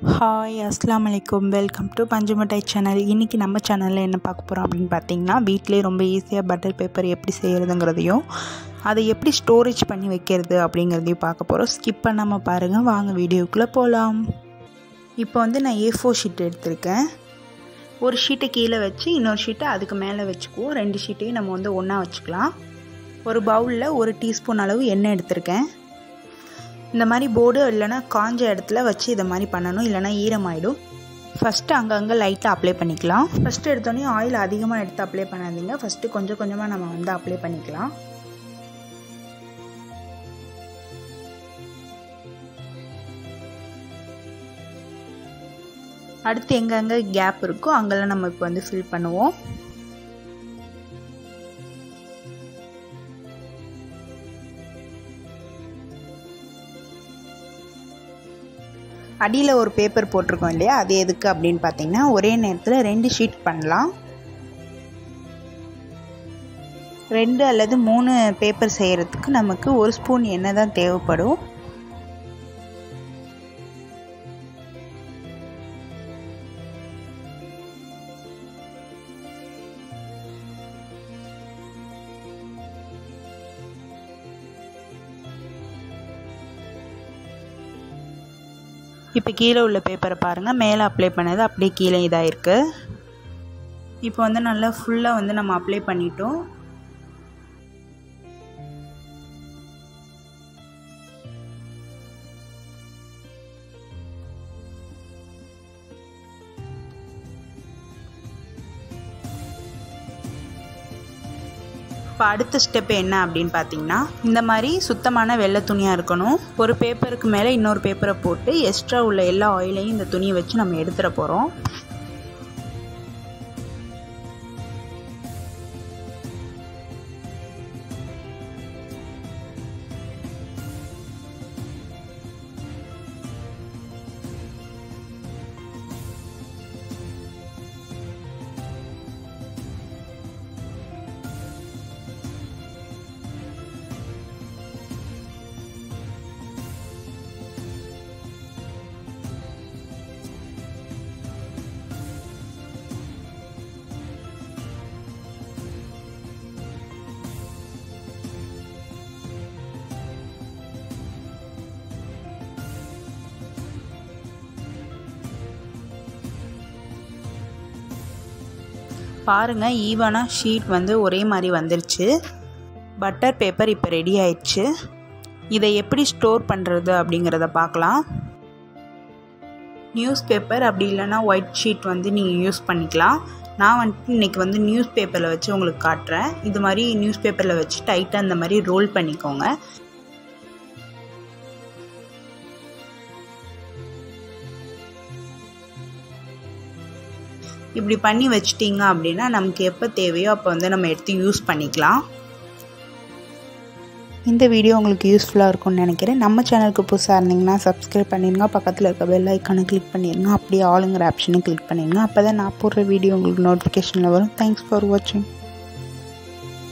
hi அஸ்லாம் வலைக்கும் welcome to பஞ்சுமிட்டாய் channel இன்றைக்கி நம்ம சேனலில் என்ன பார்க்க போகிறோம் அப்படின்னு பார்த்தீங்கன்னா வீட்டிலே ரொம்ப ஈஸியாக பட்டர் பேப்பர் எப்படி செய்கிறதுங்கிறதையும் அதை எப்படி ஸ்டோரேஜ் பண்ணி வைக்கிறது அப்படிங்கிறதையும் பார்க்க போகிறோம் ஸ்கிப் பண்ணாமல் பாருங்கள் வாங்க வீடியோக்குள்ளே போகலாம் இப்போ வந்து நான் ஏ ஃபோர் ஷீட் எடுத்திருக்கேன் ஒரு ஷீட்டை கீழே வச்சு இன்னொரு ஷீட்டை அதுக்கு மேலே வச்சுக்குவோம் ரெண்டு ஷீட்டையும் நம்ம வந்து ஒன்றா வச்சுக்கலாம் ஒரு பவுலில் ஒரு டீஸ்பூன் அளவு எண்ணெய் எடுத்திருக்கேன் இந்த மாதிரி போர்டு இல்லைனா காஞ்ச இடத்துல வச்சு இதை மாதிரி பண்ணணும் இல்லைனா ஈரமாயிடும் ஃபஸ்ட்டு அங்கங்கே லைட்டாக அப்ளை பண்ணிக்கலாம் ஃபஸ்ட்டு எடுத்தோடனே ஆயில் அதிகமாக எடுத்து அப்ளை பண்ணாதீங்க ஃபஸ்ட்டு கொஞ்சம் கொஞ்சமாக நம்ம வந்து அப்ளை பண்ணிக்கலாம் அடுத்து எங்கெங்கே கேப் இருக்கோ அங்கெல்லாம் நம்ம இப்போ வந்து ஃபில் பண்ணுவோம் அடியில் ஒரு பேப்பர் போட்டிருக்கோம் இல்லையா அது எதுக்கு அப்படின்னு பார்த்தீங்கன்னா ஒரே நேரத்தில் ரெண்டு ஷீட் பண்ணலாம் ரெண்டு அல்லது மூணு பேப்பர் செய்கிறதுக்கு நமக்கு ஒரு ஸ்பூன் எண்ணெய் தான் தேவைப்படும் இப்போ கீழே உள்ள பேப்பரை பாருங்கள் மேலே அப்ளை பண்ணது அப்படியே கீழே இதாக இருக்குது இப்போ வந்து நல்லா ஃபுல்லாக வந்து நம்ம அப்ளை பண்ணிட்டோம் இப்போ அடுத்த ஸ்டெப் என்ன அப்படின்னு பார்த்தீங்கன்னா இந்த மாதிரி சுத்தமான வெள்ளை துணியாக இருக்கணும் ஒரு பேப்பருக்கு மேலே இன்னொரு பேப்பரை போட்டு எக்ஸ்ட்ரா உள்ள எல்லா ஆயிலையும் இந்த துணியை வச்சு நம்ம எடுத்துட போகிறோம் பாருங்கள் ஈவனாக ஷீட் வந்து ஒரே மாதிரி வந்துருச்சு பட்டர் பேப்பர் இப்போ ரெடி ஆயிடுச்சு இதை எப்படி ஸ்டோர் பண்ணுறது அப்படிங்கிறத பார்க்கலாம் நியூஸ் பேப்பர் அப்படி இல்லைன்னா ஒயிட் ஷீட் வந்து நீங்கள் யூஸ் பண்ணிக்கலாம் நான் வந்துட்டு இன்றைக்கி வந்து நியூஸ் பேப்பரில் வச்சு உங்களுக்கு காட்டுறேன் இது மாதிரி நியூஸ் பேப்பரில் வச்சு டைட்டாக இந்த மாதிரி ரோல் பண்ணிக்கோங்க இப்படி பண்ணி வச்சிட்டிங்க அப்படின்னா நமக்கு எப்போ தேவையோ அப்போ வந்து நம்ம எடுத்து யூஸ் பண்ணிக்கலாம் இந்த வீடியோ உங்களுக்கு யூஸ்ஃபுல்லாக இருக்கும்னு நினைக்கிறேன் நம்ம சேனலுக்கு புதுசாக இருந்தீங்கன்னா சப்ஸ்கிரைப் பண்ணிடுங்க பக்கத்தில் இருக்க பெல் ஐக்கானை கிளிக் பண்ணிடுங்க அப்படியே ஆளுங்கிற ஆப்ஷனை கிளிக் பண்ணிடுங்க அப்போ தான் நான் போடுற வீடியோ உங்களுக்கு நோட்டிஃபிகேஷனில் வரும் தேங்க்ஸ் ஃபார் வாட்சிங்